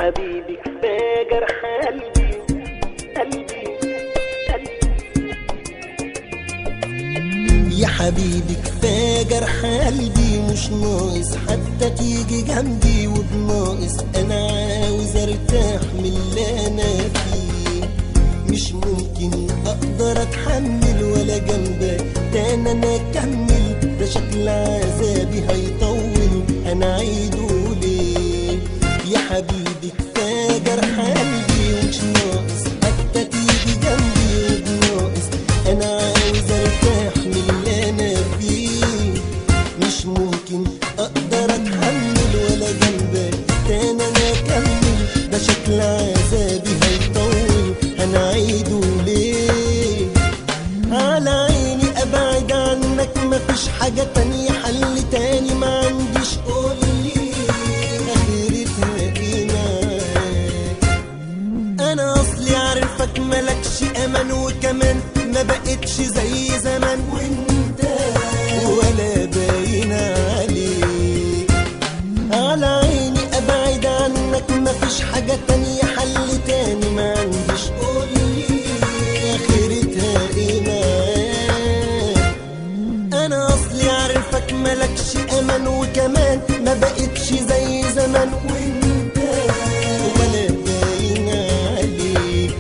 حبيبي كفايه جرح قلبي قلبي قلبي يا حبيبي كفايه جرح قلبي مش ناقص حتى تيجي جنبي وبناقص انا عاوز ارتاح من اللي انا فيه مش ممكن اقدر اتحمل ولا جنبك تاني انا اكمل ده شكل عذابي هيطول انا عيده ليه يا حبيبي كفايه جرح قلبي ومش ناقص حتى تيجي جنبي وبناقص انا عاوز ارتاح من اللي انا فيه مش ممكن اقدر اتحمل ولا جنبك تاني انا اكمل ده شكل عذابي هيطول هنعيده ليه على عيني ابعد عنك مفيش حاجة تانية حل تاني ما عنديش قولي اخرتها ايه معاك انا اصلي عارفك ملكش امان وكمان ما بقتش زي زمان وانت ولا باين عليك على عيني ابعد عنك مفيش حاجة تانية حل تاني ما عنديش قولي اخرتها ايه معاك انا اصلي عارفك ملكش امان وكمان ما بقتش زي زمان وانت ولا باين عليك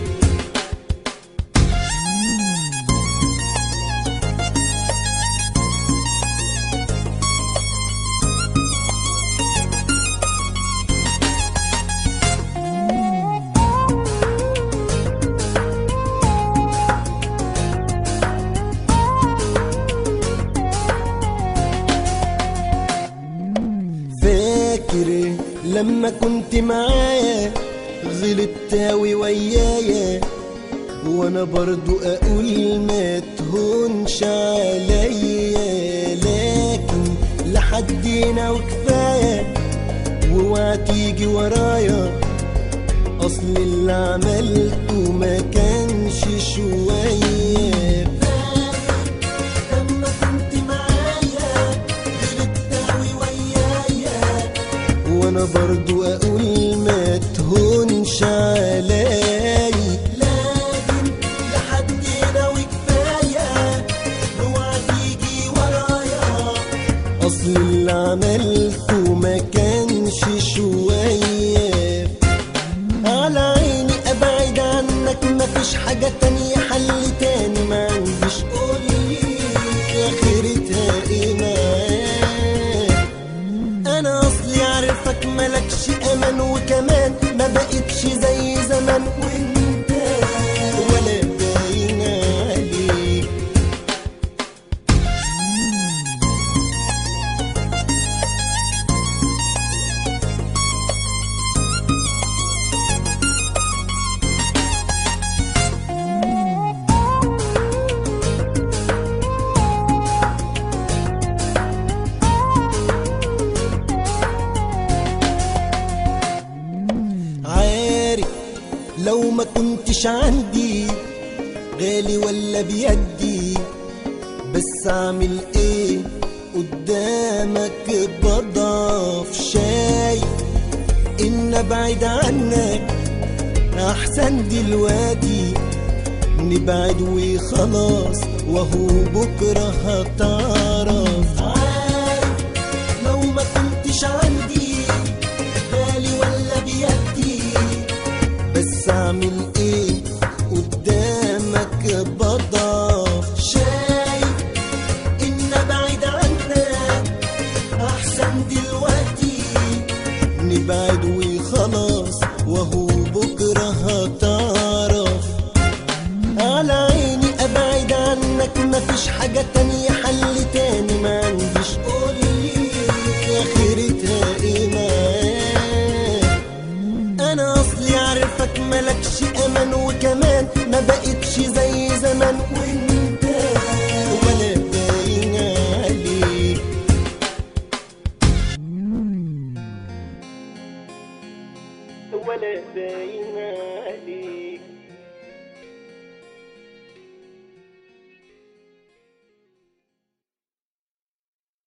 فاكر لما كنت معايا غلطت اوي ويايا وانا برضو اقول ما تهونش عليا لكن لحد هنا وكفايه واوعى تيجي ورايا اصل اللي عملته ما كانش شويه لما كنت معايا غلطت اوي ويايا وانا برضو اقول ما تهونش عليا لكن لحد هنا وكفايه اوعى تيجي ورايا اصل اللي عملته ما كانش شويه على عيني ابعد عنك مفيش حاجة تانية حل تاني ما عنديش قولي اخرتها ايه معاك انا اصلي عارفك ملكش امان وكمان ما بقتش زي زمان وانت ولا باين عليك عارف لو ما كنتش عندي غالي ولا بيدي بس اعمل ايه قدامك بضعف شايف ان ابعد عنك احسن دلوقتي نبعد وخلاص وهو بكره هتعرف عارف لو ما كنتش عندي غالي ولا بيدي بس اعمل ايه قدامك بضعف شايف ان ابعد عنك احسن دلوقتي نبعد